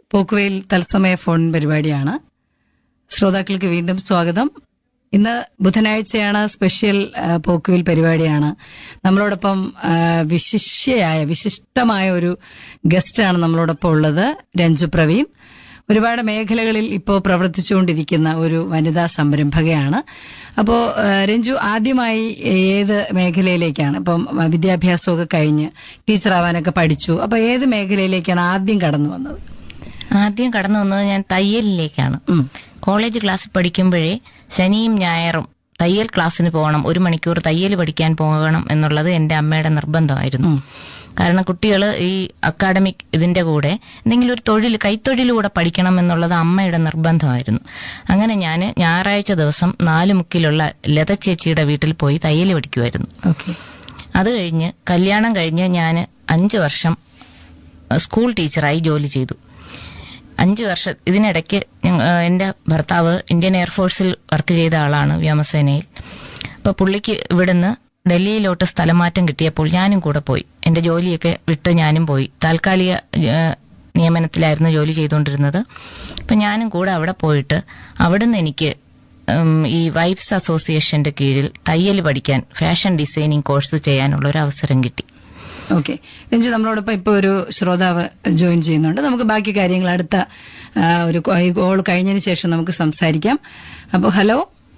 പോക്കുവയിൽ തത്സമയ ഫോൺ പരിപാടിയാണ് ശ്രോതാക്കൾക്ക് വീണ്ടും സ്വാഗതം ഇന്ന് ബുധനാഴ്ചയാണ് സ്പെഷ്യൽ ആ, പോക്കുവയിൽ പരിപാടിയാണ് നമ്മളോടൊപ്പം ആ, വിശിഷ്യയായ വിശിഷ്ടമായ ഒരു ഗസ്റ്റാണ് നമ്മളോടൊപ്പം ഉള്ളത് രഞ്ജു പ്രവീൺ ഒരുപാട് മേഖലകളിൽ ഇപ്പോൾ പ്രവർത്തിച്ചുകൊണ്ടിരിക്കുന്ന ഒരു വനിതാ സംരംഭകയാണ് അപ്പോൾ രഞ്ജു ആദ്യമായി ഏത് മേഖലയിലേക്കാണ് ഇപ്പം വിദ്യാഭ്യാസമൊക്കെ കഴിഞ്ഞ് ടീച്ചറാവാനൊക്കെ പഠിച്ചു അപ്പൊ ഏത് മേഖലയിലേക്കാണ് ആദ്യം കടന്നു വന്നത് ആദ്യം കടന്നു വന്നത് ഞാൻ തയ്യലിലേക്കാണ് ഉം. കോളേജ് ക്ലാസ്സിൽ പഠിക്കുമ്പോഴേ ശനിയും ഞായറും തയ്യൽ ക്ലാസ്സിന് പോകണം ഒരു മണിക്കൂർ തയ്യൽ പഠിക്കാൻ പോകണം എന്നുള്ളത് എന്റെ അമ്മയുടെ നിർബന്ധമായിരുന്നു ഉം. കാരണം കുട്ടികൾ ഈ അക്കാഡമിക് ഇതിന്റെ കൂടെ എന്തെങ്കിലും ഒരു തൊഴിൽ കൈത്തൊഴിൽ കൂടെ പഠിക്കണം എന്നുള്ളത് അമ്മയുടെ നിർബന്ധമായിരുന്നു അങ്ങനെ ഞാൻ ഞായറാഴ്ച ദിവസം നാല് മുക്കിലുള്ള ലത ചേച്ചിയുടെ വീട്ടിൽ പോയി തയ്യൽ പഠിക്കുമായിരുന്നു ഓക്കെ അത് കഴിഞ്ഞ് കല്യാണം കഴിഞ്ഞ് ഞാൻ അഞ്ച് വർഷം അഹ് സ്കൂൾ ടീച്ചറായി ജോലി ചെയ്തു അഞ്ച് വർഷം ഇതിനിടയ്ക്ക് ഞങ്ങ- ആഹ് എന്റെ ഭർത്താവ് ഇന്ത്യൻ എയർഫോഴ്സിൽ വർക്ക് ചെയ്ത ആളാണ് വ്യോമസേനയിൽ അപ്പൊ പുള്ളിക്ക് ഇവിടുന്ന് ഡൽഹിയിലോട്ട് സ്ഥലമാറ്റം കിട്ടിയപ്പോൾ ഞാനും കൂടെ പോയി എന്റെ ജോലിയൊക്കെ വിട്ട് ഞാനും പോയി താൽക്കാലിക ആഹ് നിയമനത്തിലായിരുന്നു ജോലി ചെയ്തുകൊണ്ടിരുന്നത് അപ്പൊ ഞാനും കൂടെ അവിടെ പോയിട്ട് അവിടുന്ന് എനിക്ക് ഉം, ഈ വൈഫ്സ് അസോസിയേഷന്റെ കീഴിൽ തയ്യൽ പഠിക്കാൻ ഫാഷൻ ഡിസൈനിങ് കോഴ്സ് ചെയ്യാനുള്ള ഒരു അവസരം കിട്ടി ഓക്കെ രഞ്ജു നമ്മളോടൊപ്പം ഇപ്പൊ ഒരു ശ്രോതാവ് ജോയിൻ ചെയ്യുന്നുണ്ട് നമുക്ക് ബാക്കി കാര്യങ്ങൾ അടുത്ത ആ, ഒരു കോൾ കഴിഞ്ഞതിന് ശേഷം നമുക്ക് സംസാരിക്കാം അപ്പോൾ ഹലോ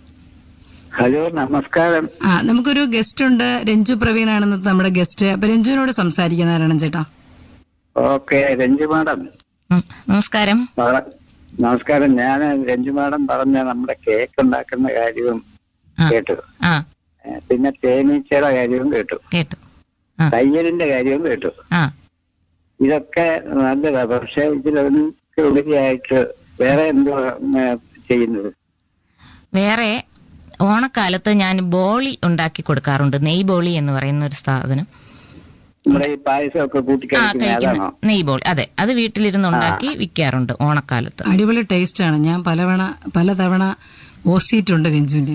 ഹലോ നമസ്കാരം ആ നമുക്കൊരു ഗസ്റ്റ് ഉണ്ട് രഞ്ജു പ്രവീണാണ് ഇന്നത്തെ നമ്മുടെ ഗസ്റ്റ് അപ്പൊ രഞ്ജുവിനോട് സംസാരിക്കുന്നവരാണ് ചേട്ടാ ഓക്കെ രഞ്ജു മാഡം ഉം, നമസ്കാരം പറ- നമസ്കാരം ഞാൻ രഞ്ജു മാഡം പറഞ്ഞ നമ്മുടെ കേക്ക് ഉണ്ടാക്കുന്ന കാര്യവും ആ കേട്ടു ആ ഏ, പിന്നെ തേനീച്ചയുടെ കാര്യവും കേട്ടു കേട്ടു ആ തയ്യലിന്റെ കാര്യവും കേട്ടു ആ ഇതൊക്കെ നല്ലതാ പക്ഷെ ഇതിലൊക്കെ ഉപരിയായിട്ട് വേറെ എന്തോ ചെയ്യുന്നത് വേറെ ഓണക്കാലത്ത് ഞാൻ ബോളി ഉണ്ടാക്കി കൊടുക്കാറുണ്ട് നെയ് ബോളി എന്ന് പറയുന്ന ഒരു സാധനം നമ്മുടെ ഈ പായസമൊക്കെ കൂട്ടി ആ കഴിക്കുന്ന കഴിക്കുന്ന അതാണോ നെയ് ബോളി അതെ അത് വീട്ടിലിരുന്ന് ഉണ്ടാക്കി വിൽക്കാറുണ്ട് ഓണക്കാലത്ത് അടിപൊളി ടേസ്റ്റ് ആണ് ഞാൻ പലവണ പലതവണ ഓസിയിട്ടുണ്ട് രഞ്ജുവിന്റെ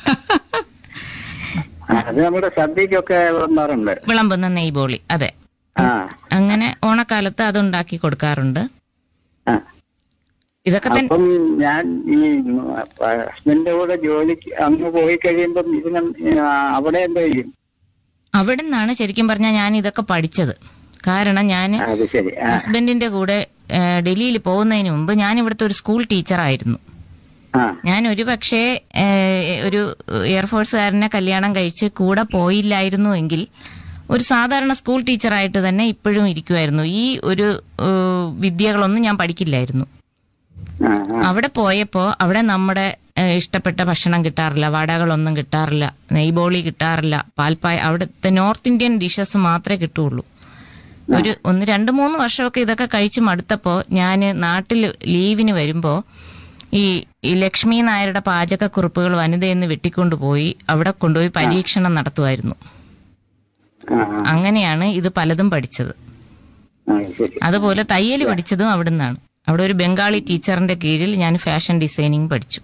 ആ, അത് നമ്മുടെ സദ്യക്കൊക്കെ വന്നാറുണ്ട് വിളമ്പുന്ന നെയ് ബോളി അതെ ആ അങ്ങനെ ഓണക്കാലത്ത് അത് ഉണ്ടാക്കി കൊടുക്കാറുണ്ട് ആ ഇതൊക്കെ തന്നെ അപ്പം ഞാൻ ഈ ഹസ്ബൻഡിന്റെ കൂടെ ജോലിക്ക് അങ്ങ് പോയി കഴിയുമ്പം ഇതിന് ആ, അവിടെ എന്താ ചെയ്യും അവിടെ നിന്നാണ് ശരിക്കും പറഞ്ഞാൽ ഞാൻ ഇതൊക്കെ പഠിച്ചത് കാരണം ഞാൻ ആ, അത് ശരി ആ, ഹസ്ബൻഡിന്റെ കൂടെ ഏ, ഡൽഹിയിൽ പോകുന്നതിന് മുമ്പ് ഞാൻ ഇവിടുത്തെ ഒരു സ്കൂൾ ടീച്ചറായിരുന്നു ആ ഞാൻ ഒരു പക്ഷേ ഏ, ഒരു എയർഫോഴ്സുകാരനെ കല്യാണം കഴിച്ച് കൂടെ പോയില്ലായിരുന്നു എങ്കിൽ ഒരു സാധാരണ സ്കൂൾ ടീച്ചറായിട്ട് തന്നെ ഇപ്പോഴും ഇരിക്കുമായിരുന്നു ഈ ഒരു ഏ, വിദ്യകളൊന്നും ഞാൻ പഠിക്കില്ലായിരുന്നു ആ, ആ. അവിടെ പോയപ്പോ അവിടെ നമ്മുടെ ഏഹ്, ഇഷ്ടപ്പെട്ട ഭക്ഷണം കിട്ടാറില്ല വടകളൊന്നും കിട്ടാറില്ല നെയ്ബോളി കിട്ടാറില്ല പാൽപ്പായ അവിടുത്തെ നോർത്ത് ഇന്ത്യൻ ഡിഷസ് മാത്രമേ കിട്ടുള്ളൂ ഒരു ഒന്ന് രണ്ട് മൂന്ന് വർഷമൊക്കെ ഇതൊക്കെ കഴിച്ച് മടുത്തപ്പോ ഞാൻ നാട്ടിൽ ലീവിന് വരുമ്പോ ഈ ഈ ലക്ഷ്മി നായരുടെ പാചകക്കുറിപ്പുകൾ വനിതയെന്ന് വെട്ടിക്കൊണ്ടുപോയി അവിടെ കൊണ്ടുപോയി പരീക്ഷണം നടത്തുമായിരുന്നു ആ, ആ, അങ്ങനെയാണ് ഇത് പലതും പഠിച്ചത് ആ, ശരി അതുപോലെ തയ്യൽ പഠിച്ചതും അവിടുന്നാണ് അവിടെ ഒരു ബംഗാളി ടീച്ചറിന്റെ കീഴിൽ ഞാൻ ഫാഷൻ ഡിസൈനിങ് പഠിച്ചു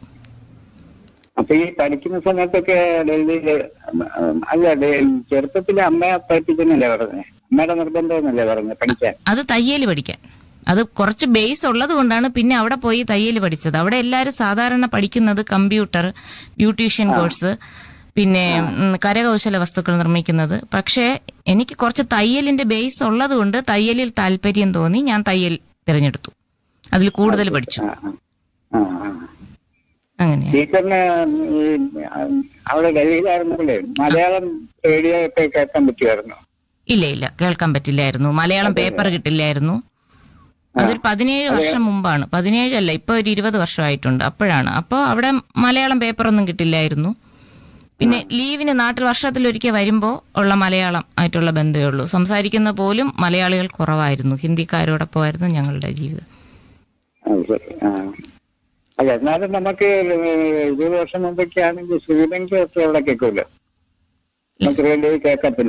അപ്പൊ ഈ പഠിക്കുന്ന സമയത്തൊക്കെ ഡൽഹിയില് അല്ല ഡേ- ചെറുപ്പത്തില് അമ്മയെ പഠിപ്പിച്ചെന്നല്ലേ പറഞ്ഞത് അമ്മയുടെ നിർബന്ധമെന്നല്ലേ പറഞ്ഞത് പഠിക്കാൻ അത് തയ്യൽ പഠിക്കാൻ അത് കുറച്ച് ബേസ് ഉള്ളത് കൊണ്ടാണ് പിന്നെ അവിടെ പോയി തയ്യൽ പഠിച്ചത് അവിടെ എല്ലാവരും സാധാരണ പഠിക്കുന്നത് കമ്പ്യൂട്ടർ ബ്യൂട്ടീഷ്യൻ കോഴ്സ് പിന്നെ ഉം, കരകൗശല വസ്തുക്കൾ നിർമ്മിക്കുന്നത് പക്ഷേ എനിക്ക് കുറച്ച് തയ്യലിന്റെ ബേസ് ഉള്ളത് കൊണ്ട് തയ്യലിൽ താല്പര്യം തോന്നി ഞാൻ തയ്യൽ തിരഞ്ഞെടുത്തു അതിൽ കൂടുതൽ പഠിച്ചു ആ, ആ, ആ, ആ. അങ്ങനെയാണ് ടീച്ചറിന് ഈ ആ, അവിടെ ഡൽഹിയിലായിരുന്നപ്പോഴേ മലയാളം റേഡിയോ ഒക്കെ കേൾക്കാൻ പറ്റുമായിരുന്നു ഇല്ല ഇല്ല കേൾക്കാൻ പറ്റില്ലായിരുന്നു മലയാളം പേപ്പർ കിട്ടില്ലായിരുന്നു അതൊരു പതിനേഴ് വർഷം മുമ്പാണ് പതിനേഴല്ല ഇപ്പൊ ഒരു ഇരുപത് വർഷമായിട്ടുണ്ട് അപ്പോഴാണ് അപ്പോൾ അവിടെ മലയാളം പേപ്പർ ഒന്നും കിട്ടില്ലായിരുന്നു പിന്നെ ലീവിന് നാട്ടിൽ വർഷത്തിലൊരിക്കൽ വരുമ്പോൾ ഉള്ള മലയാളം ആയിട്ടുള്ള ബന്ധമേ ഉള്ളൂ സംസാരിക്കുന്ന പോലും മലയാളികൾ കുറവായിരുന്നു ഹിന്ദിക്കാരോടൊപ്പമായിരുന്നു ഞങ്ങളുടെ ജീവിതം അത് ശരി ആ അല്ല എന്നാലും നമുക്ക് ഇരുപത് വർഷം മുമ്പൊക്കെ ആണെങ്കിൽ ശ്രീലങ്ക ഒക്കെ അവിടെ കേൾക്കുമല്ലോ നമുക്ക് റേഡിയോ കേൾക്കത്തില്ല